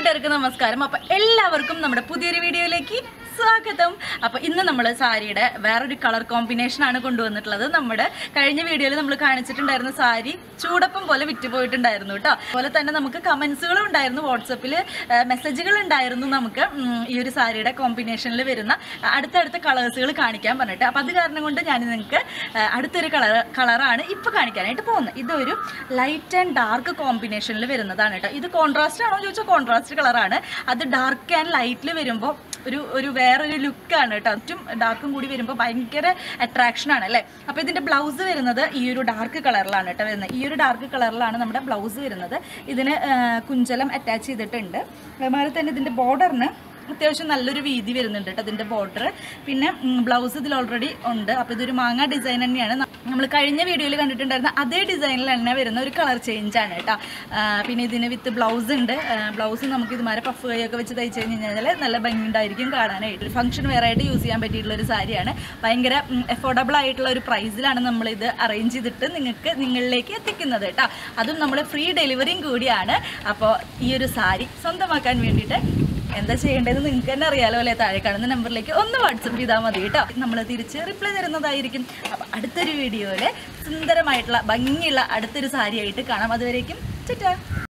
കൂട്ടുകാർക്ക് നമസ്കാരം അപ്പൊ എല്ലാവർക്കും നമ്മുടെ പുതിയൊരു വീഡിയോയിലേക്ക് സ്വാഗതം അപ്പൊ ഇന്ന് നമ്മൾ സാരിയുടെ വേറൊരു കളർ കോമ്പിനേഷൻ ആണ് കൊണ്ടുവന്നിട്ടുള്ളത് നമ്മുടെ കഴിഞ്ഞ വീഡിയോയിൽ നമ്മൾ കാണിച്ചിട്ടുണ്ടായിരുന്ന സാരി ചൂടപ്പം പോലെ വിറ്റ് പോയിട്ടുണ്ടായിരുന്നു കേട്ടോ അതുപോലെ തന്നെ നമുക്ക് കമന്റ്സുകളും ഉണ്ടായിരുന്നു വാട്സപ്പിൽ മെസ്സേജുകൾ ഉണ്ടായിരുന്നു നമുക്ക് ഉം, ഈ ഒരു സാരിയുടെ കോമ്പിനേഷനിൽ വരുന്ന അടുത്തടുത്ത കളേഴ്സുകൾ കാണിക്കാൻ പറഞ്ഞിട്ട് അപ്പൊ അത് കാരണം കൊണ്ട് ഞാൻ നിങ്ങൾക്ക് ആ, അടുത്തൊരു കളർ കളറാണ് ഇപ്പൊ കാണിക്കാനായിട്ട് പോകുന്നത് ഇതൊരു ലൈറ്റ് ആൻഡ് ഡാർക്ക് കോമ്പിനേഷനിൽ വരുന്നതാണ് കേട്ടോ ഇത് കോൺട്രാസ്റ്റ് ആണോ ചോദിച്ചാൽ കോൺട്രാസ്റ്റ് കളറാണ് അത് ഡാർക്ക് ആൻഡ് ലൈറ്റിൽ വരുമ്പോൾ ഒരു ഒരു വേറൊരു ലുക്കാണ് കേട്ടോ ചുറ്റും ഡാർക്കും കൂടി വരുമ്പോൾ ഭയങ്കര അട്രാക്ഷൻ ആണ് അല്ലേ അപ്പോൾ ഇതിന്റെ ബ്ലൗസ് വരുന്നത് ഈ ഒരു ഡാർക്ക് കളറിലാണ് കേട്ടോ വരുന്നത് ഈ ഒരു ഡാർക്ക് കളറിലാണ് നമ്മുടെ ബ്ലൗസ് വരുന്നത് ഇതിന് ആ, കുഞ്ചലം അറ്റാച്ച് ചെയ്തിട്ടുണ്ട് അതുപോലെ തന്നെ ഇതിന്റെ ബോർഡറിന് അത്യാവശ്യം നല്ലൊരു വീതി വരുന്നുണ്ട് കേട്ടോ ഇതിന്റെ ബോർഡർ പിന്നെ ബ്ലൗസ് ഇതിൽ ഓൾറെഡി ഉണ്ട് അപ്പോൾ ഇതൊരു മാങ്ങ ഡിസൈൻ തന്നെയാണ് നമ്മൾ കഴിഞ്ഞ വീഡിയോയിൽ കണ്ടിട്ടുണ്ടായിരുന്ന അതേ ഡിസൈനിൽ തന്നെ വരുന്ന ഒരു കളർ ചേഞ്ച് ആണ് കേട്ടോ ആ, പിന്നെ ഇതിന് വിത്ത് ബ്ലൗസ് ഉണ്ട് ബ്ലൗസ് നമുക്ക് ഇതുമാരെ പഫ് കൈയൊക്കെ വെച്ച് തയ്ച്ച് കഴിഞ്ഞ് കഴിഞ്ഞാൽ നല്ല ഭംഗി ഉണ്ടായിരിക്കും കാണാനായിട്ട് ഒരു ഫംഗ്ഷൻ വേറെ ആയിട്ട് യൂസ് ചെയ്യാൻ പറ്റിയിട്ടുള്ള ഒരു സാരിയാണ് ഭയങ്കര എഫോർഡബിൾ ആയിട്ടുള്ള ഒരു പ്രൈസിലാണ് നമ്മൾ ഇത് അറേഞ്ച് ചെയ്തിട്ട് നിങ്ങൾക്ക് നിങ്ങളിലേക്ക് എത്തിക്കുന്നത് കേട്ടോ അതും നമ്മൾ ഫ്രീ ഡെലിവറിയും കൂടിയാണ് അപ്പോൾ ഈ ഒരു സാരി സ്വന്തമാക്കാൻ വേണ്ടിയിട്ട് എന്താ ചെയ്യേണ്ടതെന്ന് നിങ്ങൾക്ക് തന്നെ അറിയാലോ അല്ലേ താഴെ കാണുന്ന നമ്പറിലേക്ക് ഒന്ന് വാട്സപ്പ് ചെയ്താൽ മതി കേട്ടോ നമ്മൾ തിരിച്ച് റിപ്ലൈ തരുന്നതായിരിക്കും അപ്പോൾ അടുത്തൊരു വീഡിയോയിൽ സുന്ദരമായിട്ടുള്ള ഭംഗിയുള്ള അടുത്തൊരു സാരിയായിട്ട് കാണാം അതുവരേക്കും ചുറ്റാ